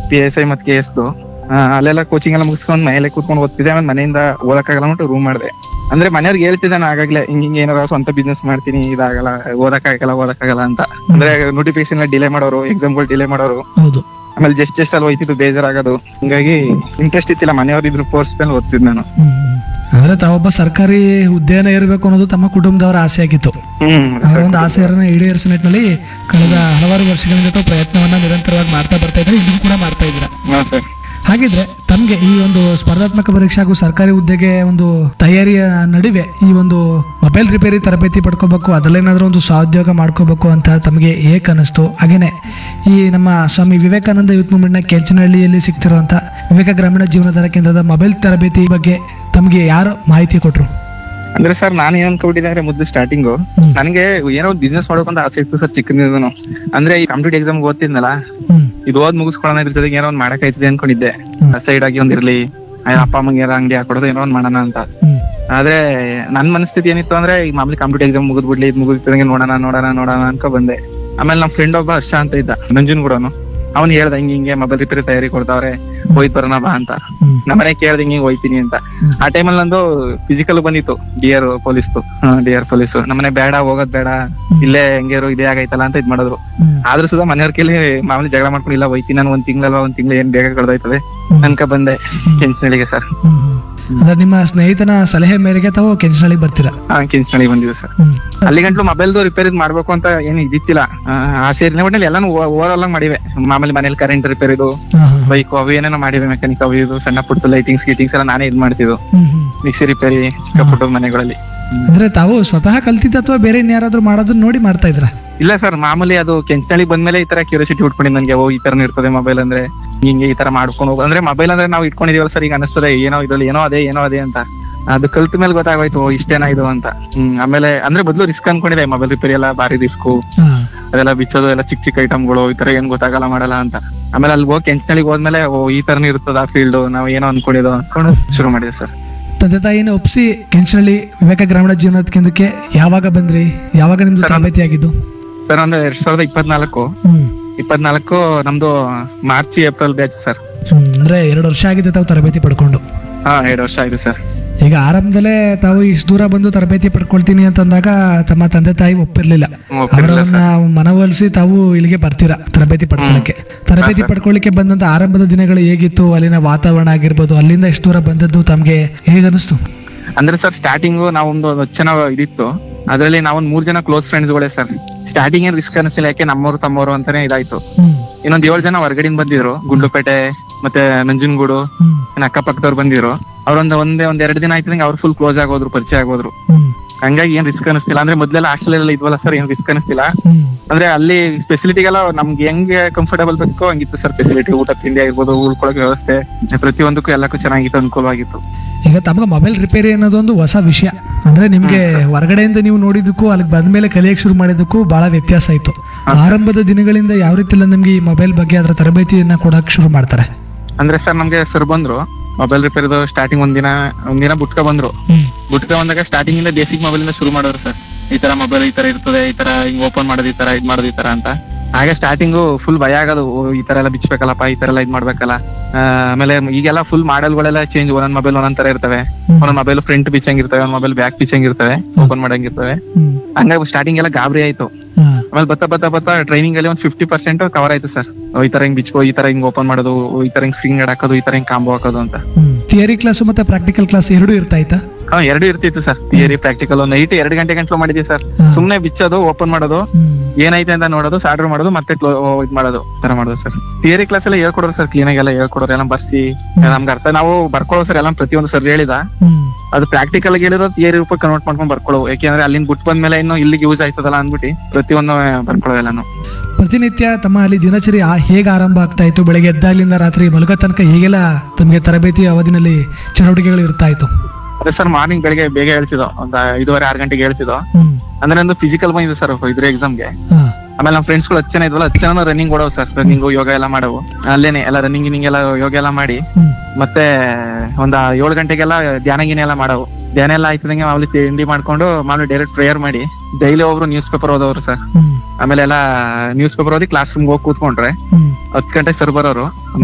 P S I ಮತ್ತೆ K ಎಸ್ದು ಅಲ್ಲೆಲ್ಲ ಕೋಚಿಂಗ್ ಎಲ್ಲ ಮುಗಿಸ್ಕೊಂಡ್ ಮನೇಲೆ ಕೂತ್ಕೊಂಡು ಓದ್ತಿದ್ದೆ ಆಮೇಲೆ ಮನೆಯಿಂದ ಓದಕ್ಕಾಗಲ್ಲ ಅಂದ್ಬಿಟ್ಟು ರೂಮ್ ಮಾಡಿದೆ ಅಂದ್ರೆ ಮನೆಯವ್ರಿಗೆ ಹೇಳ್ತಿದ್ದೆ ನಾನು ಆಗಾಗ್ಲೇ ಹಿಂಗ್ ಹಿಂಗೆ ಏನಾರ ಸ್ವಂತ ಬಿಸ್ನೆಸ್ ಮಾಡ್ತೀನಿ ಇದಾಗಲ್ಲ ಓದಕ್ಕಾಗಲ್ಲ ಓದಕ್ಕಾಗಲ್ಲ ಅಂತ ಅಂದ್ರೆ ನೋಟಿಫಿಕೇಶನ್ ಡಿಲೇ ಮಾಡೋರು ಎಕ್ಸಾಮ್ಗಳು ಡಿಲೇ ಮಾಡೋರು ಹೌದು ಆಮೇಲೆ ಜಸ್ಟ್ ಜಸ್ಟ್ ಅಲ್ಲಿ ಹೋಯ್ತಿದ್ದು ಬೇಜಾರಾಗೋದು ಹಿಂಗಾಗಿ ಇಂಟ್ರೆಸ್ಟ್ ಇತ್ತಿಲ್ಲ ಮನೆಯವ್ರು ಇದ್ರು ಫೋರ್ಸ್ ಮೇಲೆ ಓದ್ತಿದ್ ನಾನು ಹ್ಮ್. ಅಂದ್ರೆ ತಾವೊಬ್ಬ ಸರ್ಕಾರಿ ಹುದ್ದೆನ ಇರಬೇಕು ಅನ್ನೋದು ತಮ್ಮ ಕುಟುಂಬದವರ ಆಸೆ ಆಗಿತ್ತು ಹ್ಮ್ ಅವರ ಒಂದು ಆಸೆಯನ್ನ ಈಡೇರಿಸೋ ನಿಟ್ಟಿನಲ್ಲಿ ಕಳೆದ ಹಲವಾರು ವರ್ಷಗಳಿಂದ ತಾವು ಪ್ರಯತ್ನವನ್ನ ನಿರಂತರವಾಗಿ ಮಾಡ್ತಾ ಬರ್ತಾ ಇದ್ರೆ ಇನ್ನೂ ಕೂಡ ಮಾಡ್ತಾ ಇದ್ದೀರಾ ಹಾ ಸರ್ ಹಾಗಿದ್ರೆ ತಮ್ಗೆ ಈ ಒಂದು ಸ್ಪರ್ಧಾತ್ಮಕ ಪರೀಕ್ಷೆ ಹಾಗೂ ಸರ್ಕಾರಿ ಹುದ್ದೆಗೆ ಒಂದು ತಯಾರಿಯ ನಡುವೆ ಈ ಒಂದು ಮೊಬೈಲ್ ರಿಪೇರಿ ತರಬೇತಿ ಪಡ್ಕೋಬೇಕು ಅದರಲ್ಲೇನಾದ್ರೂ ಒಂದು ಸಹೋದ್ಯೋಗ ಮಾಡ್ಕೋಬೇಕು ಅಂತ ತಮಗೆ ಏಕ್ ಅನಿಸ್ತು ಹಾಗೇನೆ ಈ ನಮ್ಮ ಸ್ವಾಮಿ ವಿವೇಕಾನಂದ ಯೂತ್ ಮೂವ್ಮೆಂಟ್ನ ಕೆಂಚನಹಳ್ಳಿಯಲ್ಲಿ ಸಿಗ್ತಿರುವಂತ ವಿವೇಕ ಗ್ರಾಮೀಣ ಜೀವನಾಧಾರ ಕೇಂದ್ರದ ಮೊಬೈಲ್ ತರಬೇತಿ ಬಗ್ಗೆ ತಮಗೆ ಯಾರು ಮಾಹಿತಿ ಕೊಟ್ರು ಅಂದ್ರೆ ಸರ್ ನಾನು ಏನ್ ಅನ್ಕೊಂಡಿದ್ದೆ ಅಂದ್ರೆ ಮುದ್ದು ಸ್ಟಾರ್ಟಿಂಗು ಹ್ಮ್. ನನಗೆ ಏನೋ ಬಿಸ್ನೆಸ್ ಮಾಡ್ಬೇಕಂತ ಆಸೆ ಇತ್ತು ಸರ್ ಚಿಕ್ಕನಿಂದನು ಅಂದ್ರೆ ಈ ಕಾಂಪಿಟೇಟಿವ್ ಎಕ್ಸಾಮ್ ಓದ್ತಿದ್ನಲ್ಲ ಹ್ಮ್ ಇದು ಓದ್ ಮುಗಿಸ್ಕೊಳ್ಳೋಣ ಇದ್ರ ಜೊತೆಗೆ ಏನೋ ಒಂದ್ ಮಾಡಕ್ಕಾಯ್ತದೆ ಅನ್ಕೊಂಡಿದ್ದೆ ಹ್ಮ್. ಸೈಡ್ ಆಗಿ ಒಂದಿರ್ಲಿ ಆ, ಅಪ್ಪ ಅಮ್ಮಂಗೆ ಏನೋ ಅಂಗಡಿ ಹಾಕೊಡೋದು ಏನೋ ಒಂದ್ ಮಾಡೋಣ ಅಂತ ಹ್ಮ್ ಆದ್ರೆ ನನ್ ಮನಸ್ಥಿತಿ ಏನಿತ್ತು ಅಂದ್ರೆ ಈ ಮಾಮೂಲಿ ಕಾಂಪಿಟೇಟಿವ್ ಎಕ್ಸಾಮ್ ಮುಗಿದ್ ಬಿಡ್ಲಿ ಇದು ಮುಗಿದಂಗೆ ನೋಡೋಣ ನೋಡೋಣ ನೋಡೋಣ ಅನ್ಕೊ ಬಂದೆ ಆಮೇಲೆ ನಮ್ಮ ಫ್ರೆಂಡ್ ಒಬ್ಬ ಹರ್ಷ ಅಂತ ಇದ್ದ ನಂಜನಗೂಡನು ಅವ್ನು ಹೇಳ್ದ ಹಿಂಗೆ ಹಿಂಗೆ ಮೊಬೈಲ್ ರಿಪೇರಿ ತಯಾರಿ ಕೊಡ್ತಾವ್ರೆ ಹೋಯ್ತ್ ಬರೋಣ ಬಾ ಅಂತ ಹ್ಮ್ ನಮ್ಮನೆ ಕೇಳ್ದೆ ಹಿಂಗೆ ಹೋಯ್ತೀನಿ ಅಂತ ಹ್ಮ್. ಆ ಟೈಮಲ್ಲಿ ನಂದು ಫಿಸಿಕಲ್ ಬಂದಿತ್ತು ಡಿ ಆರ್ ಪೊಲೀಸ್ದು ಡಿ ಆರ್ ಪೊಲೀಸ್ ನಮ್ಮನೆ ಬೇಡ ಹೋಗೋದ್ ಬೇಡ ಇಲ್ಲೇ ಹೆಂಗೇರು ಇದೇ ಆಗೈತಲ್ಲ ಅಂತ ಇದ್ ಮಾಡಿದ್ರು ಹ್ಮ್ ಆದ್ರೂ ಸುಧಾ ಮನೆಯವ್ರ ಕೇಳಿ ಮಾಮೂಲಿ ಜಗಳ ಮಾಡ್ಕೊಂಡು ಇಲ್ಲ ಹೋಯ್ತೀನಿ ನಾನು ಒಂದ್ ತಿಂಗಳಲ್ವಾ ಒಂದ್ ತಿಂಗಳು ಏನ್ ಬೇಗ ಕಳ್ದೋಯ್ತದೆ ಹ್ಮ್. ಅನ್ಕ ಬಂದೆ ಕೆಂಚನಳ್ಳಿಗೆ ಸರ್ ಹ್ಮ್ ಹ್ಮ್. ಅಂದ್ರೆ ನಿಮ್ಮ ಸ್ನೇಹಿತನ ಸಲಹೆ ಮೇರೆಗೆ ತಾವು ಕೆಂಚನಹಳ್ಳಿಗೆ ಬರ್ತೀರಾ ಹಾ ಕೆಂಚನಳ್ಳಿ ಬಂದಿದೆ ಸರ್ ಹ್ಮ್ ಅಲ್ಲಿ ಗಂಟ್ಲು ಮೊಬೈಲ್ದು ರಿಪೇರಿ ಮಾಡ್ಬೇಕು ಅಂತ ಏನು ಇದಿತ್ತಿಲ್ಲ ಆ, ಆಸೆ ಇರ್ಲಿಲ್ಲ ಒಟ್ನಲ್ಲಿ ಎಲ್ಲಾನು ಓವರ್ ಆಲ್ ಮಾಡಿವೆ ಮಾಮೂಲಿ ಮನೇಲಿ ಕರೆಂಟ್ ರಿಪೇರಿದು ಹಾ, ಹಾ. ಬೈಕ್ ಅವು ಏನೇನೋ ಮಾಡಿವೆ ಮೆಕ್ಯಾನಿಕ್ ಅವು ಇದು ಸಣ್ಣ ಪುಟ್ಟ ಲೈಟಿಂಗ್ಸ್ ಗೀಟಿಂಗ್ಸ್ ಎಲ್ಲ ನಾನೇ ಇದ್ ಮಾಡ್ತಿದ್ದು ಹ್ಮ್ ಹ್ಮ್ ಮಿಕ್ಸಿ ರಿಪೇರಿ ಚಿಕ್ಕ ಪುಟ್ಟ ಮನೆಗಳಲ್ಲಿ ಅಂದ್ರೆ ತಾವು ಸ್ವತಃ ಕಲ್ತಿದ್ದ ಅಥವಾ ಬೇರೆ ಇನ್ಯಾರಾದ್ರೂ ಮಾಡೋದನ್ನ ನೋಡಿ ಮಾಡ್ತಾ ಇದ್ರ ಇಲ್ಲ ಸರ್ ಮಾಮೂಲಿ ಅದು ಕೆಂಚನಳ್ಳಿ ಬಂದ್ಮೇಲೆ ಈ ತರ ಕ್ಯೂರಿಯಾಸಿಟಿ ಉಟ್ಕೊಂಡಿದ್ದು ನನಗೆ ಓ ಈ ತರ ಇರ್ತದೆ ಮೊಬೈಲ್ ಅಂದ್ರೆ ಹಿಂಗೆ ಈ ತರ ಮಾಡ್ಕೊಂಡು ಹೋಗೋದು ಅಂದ್ರೆ ಮೊಬೈಲ್ ಅಂದ್ರೆ ನಾವು ಇಟ್ಕೊಂಡಿದೀವಲ್ಲ ಸರ್ ಈಗ ಅನಿಸ್ತದೆ ಏನೋ ಇದ್ರಲ್ಲಿ ಏನೋ ಅದೇ ಏನೋ ಅದೇ ಅಂತ ಅದು ಕಲ್ತ ಮೇಲೆ ಗೊತ್ತಾಗೋಯ್ತು ಓ ಇಷ್ಟೇನಾ ಇದು ಅಂತ ಹ್ಮ್ ಆಮೇಲೆ ಅಂದ್ರೆ ಬದಲು ರಿಸ್ಕ್ ಅನ್ಕೊಂಡಿದೆ ಮೊಬೈಲ್ ರಿಪೇರಿ ಎಲ್ಲ ಭಾರಿ ರಿಸ್ಕು ಅದೆಲ್ಲ ಬಿಚ್ಚೋದು ಎಲ್ಲ ಚಿಕ್ಕ ಚಿಕ್ಕ ಐಟಮ್ಗಳು ಈ ತರ ಏನ್ ಗೊತ್ತಾಗಲ್ಲ ಮಾಡಲ್ಲ ಅಂತ ಆಮೇಲೆ ಅಲ್ಲಿ ಹೋಗಿ ಕೆಂಚನಳ್ಳಿಗೆ ಹೋದ್ಮೇಲೆ ಓ ಈ ತರನೇ ಇರ್ತದ ಆ ಫೀಲ್ಡ್ ನಾವ್ ಏನೋ ಅನ್ಕೊಂಡಿದ್ದು ಅನ್ಕೊಂಡು ಶುರು ಮಾಡಿದೆ ಸರ್ ತಂದೆ ತಾಯಿನ ಒಪ್ಸಿ ಕೆಂಚನಹಳ್ಳಿ ವಿವೇಕ ಗ್ರಾಮೀಣ ಜೀವನದ ಕೇಂದ್ರಕ್ಕೆ ಯಾವಾಗ ಬಂದ್ರಿ ಯಾವಾಗ ನಿಮ್ದು ಸರ್, ತರಬೇತಿ ಆಗಿದ್ದು ಸರ್ ಒಂದು ಎರಡ್ ಸಾವಿರದ ಇಪ್ಪತ್ನಾಲ್ಕು ಹ್ಮ್ ಇಪ್ಪತ್ನಾಲ್ಕು ನಮ್ದು ಮಾರ್ಚ್ ಏಪ್ರಿಲ್ ಬ್ಯಾಚ್ ಸರ್ ಹ್ಮ್. ಅಂದ್ರೆ ಎರಡು ವರ್ಷ ಆಗಿದೆ ತಾವು ತರಬೇತಿ ಪಡ್ಕೊಂಡು ಹಾ ಎರಡು ವರ್ಷ ಆಯ್ತು ಸರ್ ಈಗ ಆರಂಭದಲ್ಲೇ ತಾವು ಇಷ್ಟು ದೂರ ಬಂದು ತರಬೇತಿ ಪಡ್ಕೊಳ್ತೀನಿ ಅಂತಂದಾಗ ತಮ್ಮ ತಂದೆ ತಾಯಿ ಒಪ್ಪಿರ್ಲಿಲ್ಲ ಒಪ್ಪಿರ್ಲಿಲ್ಲ ಅವರನ್ನ ಮನವೊಲಿಸಿ ತಾವು ಇಲ್ಲಿಗೆ ಬರ್ತೀರಾ ತರಬೇತಿ ಪಡ್ಕೊಳ್ಳಕ್ಕೆ ತರಬೇತಿ ಪಡ್ಕೊಳ್ಳಿಕ್ಕೆ ಬಂದಂತ ಆರಂಭದ ದಿನಗಳು ಹೇಗಿತ್ತು ಅಲ್ಲಿನ ವಾತಾವರಣ ಆಗಿರ್ಬೋದು ಅಲ್ಲಿಂದ ಎಷ್ಟು ದೂರ ಬಂದದ್ದು ತಮ್ಗೆ ಹೇಗನಿಸ್ತು ಅಂದ್ರೆ ಸರ್ ಸ್ಟಾರ್ಟಿಂಗ್ ನಾವೊಂದು ಹತ್ತು ಜನ ಇದಿತ್ತು ಅದ್ರಲ್ಲಿ ನಾವೊಂದ್ ಮೂರ್ ಜನ ಕ್ಲೋಸ್ ಫ್ರೆಂಡ್ಸ್ ಗಳೇ ಸರ್ ಸ್ಟಾರ್ಟಿಂಗ್ ಏನ್ ರಿಸ್ಕ್ ಅನಿಸ್ತಿಲ್ಲ ಯಾಕೆ ನಮ್ಮವ್ರು ತಮ್ಮವ್ರು ಅಂತಾನೆ ಇದಾಯ್ತು ಹ್ಮ್ ಇನ್ನೊಂದ್ ಏಳು ಜನ ಹೊರಗಡೆಯಿಂದ ಬಂದಿದ್ರು ಗುಂಡ್ಲುಪೇಟೆ ಮತ್ತೆ ನಂಜನಗೂಡು ಹ್ಮ್ ಇನ್ನು ಅಕ್ಕಪಕ್ಕದವ್ರು ಬಂದಿದ್ರು ಅವ್ರೊಂದ್ ಒಂದೇ ಒಂದ್ ಎರಡ್ ದಿನ ಆಯ್ತಂಗೆ ಅವ್ರು ಫುಲ್ ಕ್ಲೋಸ್ ಆಗೋದ್ರು ಪರಿಚಯ ಆಗೋದ್ರು ಹ್ಮ್ ಹಂಗಾಗಿ ಏನ್ ರಿಸ್ಕ್ ಅನಿಸ್ತಿಲ್ಲ ಅಂದ್ರೆ ಮೊದ್ಲೆಲ್ಲ ಹಾಸ್ಟೆಲ್ ಎಲ್ಲ ಇದ್ವಲ್ಲ ಸರ್ ಏನ್ ರಿಸ್ಕ್ ಅನಿಸ್ತಿಲ್ಲ ಹ್ಮ್ ಅಂದ್ರೆ ಅಲ್ಲಿ ಫೆಸಿಲಿಟಿಗೆಲ್ಲ ನಮ್ಗೆ ಹೆಂಗೆ ಕಂಫರ್ಟಬಲ್ ಬೇಕೋ ಹಂಗಿತ್ತು ಸರ್ ಫೆಸಿಲಿಟಿ ಊಟ ತಿಂಡಿ ಆಗಿರ್ಬೋದು ಉಳ್ಕೊಳಕ್ ವ್ಯವಸ್ಥೆ ಪ್ರತಿಯೊಂದಕ್ಕೂ ಎಲ್ಲಕ್ಕೂ ಚೆನ್ನಾಗಿತ್ತು ಅನುಕೂಲವಾಗಿತ್ತು ಈಗ ತಮಗೆ ಮೊಬೈಲ್ ರಿಪೇರಿ ಅನ್ನೋದು ಒಂದು ಹೊಸ ವಿಷಯ ಅಂದ್ರೆ ನಿಮ್ಗೆ ಹೊರಗಡೆಯಿಂದ ನೀವು ನೋಡಿದ್ದಕ್ಕೂ ಅಲ್ಲಿಗೆ ಬಂದ್ಮೇಲೆ ಕಲಿಯಕ್ಕೆ ಶುರು ಮಾಡಿದ್ದಕ್ಕೂ ಬಹಳ ವ್ಯತ್ಯಾಸ ಆಯ್ತು ಆರಂಭದ ದಿನಗಳಿಂದ ಯಾವ ರೀತಿ ಎಲ್ಲ ನಿಮ್ಗೆ ಈ ಮೊಬೈಲ್ ಬಗ್ಗೆ ಅದರ ತರಬೇತಿಯನ್ನ ಕೊಡಕ್ ಶುರು ಮಾಡ್ತಾರೆ ಅಂದ್ರೆ ಸರ್ ನಮ್ಗೆ ಸರ್ ಬಂದ್ರು ಮೊಬೈಲ್ ರಿಪೇರಿದು ಸ್ಟಾರ್ಟಿಂಗ್ ಒಂದಿನ ಒಂದಿನ ಬುಟ್ಕ ಬಂದ್ರು ಹ್ಮ್ ಬುಟ್ಕ ಬಂದಾಗ ಸ್ಟಾರ್ಟಿಂಗ್ ಇಂದ ಬೇಸಿಕ್ ಮೊಬೈಲ್ ಇಂದ ಶುರು ಮಾಡೋರು ಸರ್ ಈ ತರ ಮೊಬೈಲ್ ಈ ತರ ಇರ್ತದೆ ಈ ತರ ಹಿಂಗ್ ಓಪನ್ ಮಾಡೋದು ಈ ತರ ಇದ್ ಮಾಡೋದು ಈ ತರ ಅಂತ ಹಾಗೆ ಸ್ಟಾರ್ಟಿಂಗು ಫುಲ್ ಭಯ ಆಗೋದು ಓ, ಈ ತರ ಎಲ್ಲ ಬಿಚ್ಚಬೇಕಲ್ಲಪ್ಪ ಈ ತರ ಎಲ್ಲ ಇದ್ ಮಾಡ್ಬೇಕಲ್ಲ ಆ, ಆಮೇಲೆ ಈಗೆಲ್ಲ ಫುಲ್ ಮಾಡೆಲ್ಗಳೆಲ್ಲ ಚೇಂಜ್ ಒಂದೊಂದ್ ಮೊಬೈಲ್ ಒಂದೊಂದ್ ತರ ಇರ್ತವೆ ಹ್ಮ್. ಒಂದೊಂದ್ ಮೊಬೈಲ್ ಫ್ರಂಟ್ ಬಿಚ್ಚಂಗಿರ್ತವೆ ಒಂದ್ ಮೊಬೈಲ್ ಬ್ಯಾಕ್ ಬಿಚ್ಚಂಗಿರ್ತವೆ ಓಪನ್ ಮಾಡಂಗಿರ್ತವೆ ಹ್ಮ್ ಹಂಗಾಗಿ ಸ್ಟಾರ್ಟಿಂಗ್ ಎಲ್ಲ ಗಾಬರಿ ಆಯ್ತು ಹಾ. ಆಮೇಲೆ ಬತ್ತಾ ಬತ್ತಾ ಬತ್ತಾ ಟ್ರೈನಿಂಗ್ ಅಲ್ಲಿ ಒಂದ್ ಫಿಫ್ಟಿ ಪರ್ಸೆಂಟ್ ಕವರ್ ಆಯ್ತು ಸರ್ ಈ ತರ ಹಿಂಗ್ ಬಿಚ್ಕೋ ಈ ತರ ಹಿಂಗ್ ಓಪನ್ ಮಾಡೋದು ಈ ತರ ಹಿಂಗ್ ಸ್ಕ್ರೀನ್ ಹಾಕೋದು ಈ ತರ ಹಿಂಗ್ ಕಾಂಬೋ ಹಾಕೋದು ಅಂತ ಹ್ಮ್ ಥಿಯರಿ ಕ್ಲಾಸ್ ಮತ್ತೆ ಪ್ರಾಕ್ಟಿಕಲ್ ಕ್ಲಾಸ್ ಎರಡೂ ಇರ್ತಾ ಇತ್ತಾ ಹಾ ಎರಡು ಇರ್ತಿತ್ತು ಸರ್ ಥಿಯರಿ ಪ್ರಾಕ್ಟಿಕಲ್ ನೈಟ್ ಎರಡು ಗಂಟೆ ಗಂಟಲು ಮಾಡಿದ್ವಿ ಸರ್ ಹಾ. ಸುಮ್ನೆ ಬಿಚ್ಚೋದು ಓಪನ್ ಮಾಡೋದು ಹ್ಮ್ ಏನೈತೆ ಅಂತ ನೋಡೋದು ಸಾರ್ಡರ್ ಮಾಡೋದು ಮತ್ತೆ clo- ಇದ್ ಮಾಡೋದು ತರ ಮಾಡೋದು ಸರ್ ಥಿಯರಿ ಕ್ಲಾಸ್ ಎಲ್ಲ ಹೇಳ್ಕೊಡೋರು ಸರ್ ಕ್ಲೀನ್ ಆಗಿ ಎಲ್ಲ ಹೇಳ್ಕೊಡೋರು ಎಲ್ಲ ಬರ್ಸಿ ನಮ್ಗೆ ಅರ್ಥ ನಾವು ಬರ್ಕೊಳ್ಳೋ ಸರ್ ಎಲ್ಲ ಪ್ರತಿಯೊಂದು ಸರ್ ಹೇಳಿದ ಹ್ಮ್ ಅದು ಪ್ರಾಕ್ಟಿಕಲ್ ಆಗಿ ಹೇಳಿರೋ ಥಿಯರಿ ರೂಪ ಕನ್ವರ್ಟ್ ಮಾಡ್ಕೊಂಡು ಬರ್ಕೊಳ್ಳೋ ಯಾಕೆಂದ್ರೆ ಅಲ್ಲಿಂದ ಬಿಟ್ಟು ಬಂದ್ಮೇಲೆ ಇನ್ನು ಇಲ್ಲಿಗೆ ಯೂಸ್ ಆಯ್ತದಲ್ಲ ಅಂದ್ಬಿಟ್ಟು ಪ್ರತಿಯೊಂದು ಬರ್ಕೊಳ್ಳೋ ಎಲ್ಲಾನು ಪ್ರತಿನಿತ್ಯ ತಮ್ಮ ಅಲ್ಲಿ ದಿನಚರಿ ಆ- ಹೇಗೆ ಆರಂಭ ಆಗ್ತಾ ಇತ್ತು ಬೆಳಗ್ಗೆ ಎದ್ದಾಗಲಿಂದ ರಾತ್ರಿ ಮಲಗೋ ತನಕ ಹೇಗೆಲ್ಲ ತಮಗೆ ತರಬೇತಿ ಅವಧಿನಲ್ಲಿ ಚಟುವಟಿಕೆಗಳು ಇರ್ತಾ ಇತ್ತು ಅದೇ ಸರ್ ಮಾರ್ನಿಂಗ್ ಬೆಳಿಗ್ಗೆ ಬೇಗ ಹೇಳ್ತಿದ್ದೋ ಒಂದ್ ಐದುವರೆ ಆರು ಗಂಟೆಗೆ ಹೇಳ್ತಿದ್ದೋ ಹ್ಮ್ ಅಂದ್ರೆ ಒಂದು ಫಿಸಿಕಲ್ ಬಂದಿದೆ ಸರ್ ಇದ್ರ ಎಕ್ಸಾಮ್ಗೆ ಹಾ ಆಮೇಲೆ ನಮ್ಮ ಫ್ರೆಂಡ್ಸ್ ಗಳು ಹತ್ತು ಜನ ಇದ್ವಲ್ಲ ಹತ್ತು ಜನ ರನ್ನಿಂಗ್ ಓಡೋ ಸರ್ ರನ್ನಿಂಗ್ ಯೋಗ ಎಲ್ಲ ಮಾಡವು ಅಲ್ಲೇನೆ ಎಲ್ಲ ರನ್ನಿಂಗ್ ಗಿನ್ನಿಂಗ್ ಎಲ್ಲ ಯೋಗ ಎಲ್ಲ ಮಾಡಿ ಹ್ಮ್ ಮತ್ತೆ ಒಂದ್ ಏಳು ಗಂಟೆಗೆಲ್ಲ ಧ್ಯಾನ ಗಿನ ಎಲ್ಲ ಮಾಡವು ಧ್ಯಾನ ಎಲ್ಲ ಆಯ್ತದಂಗೆ ಮಾಮೂಲಿ ತಿಂಡಿ ಮಾಡ್ಕೊಂಡು ಮಾಮೂಲಿ ಡೈರೆಕ್ಟ್ ಪ್ರೇಯರ್ ಮಾಡಿ ಡೈಲಿ ಒಬ್ರು ನ್ಯೂಸ್ ಪೇಪರ್ ಓದೋರು ಸರ್ ಹ್ಮ್ ಆಮೇಲೆ ಎಲ್ಲ ನ್ಯೂಸ್ ಪೇಪರ್ ಓದಿ ಕ್ಲಾಸ್ ರೂಮ್ ಹೋಗಿ ಕೂತ್ಕೊಂಡ್ರೆ ಹ್ಮ್ ಹತ್ತು ಗಂಟೆ ಸರ್ ಬರೋರು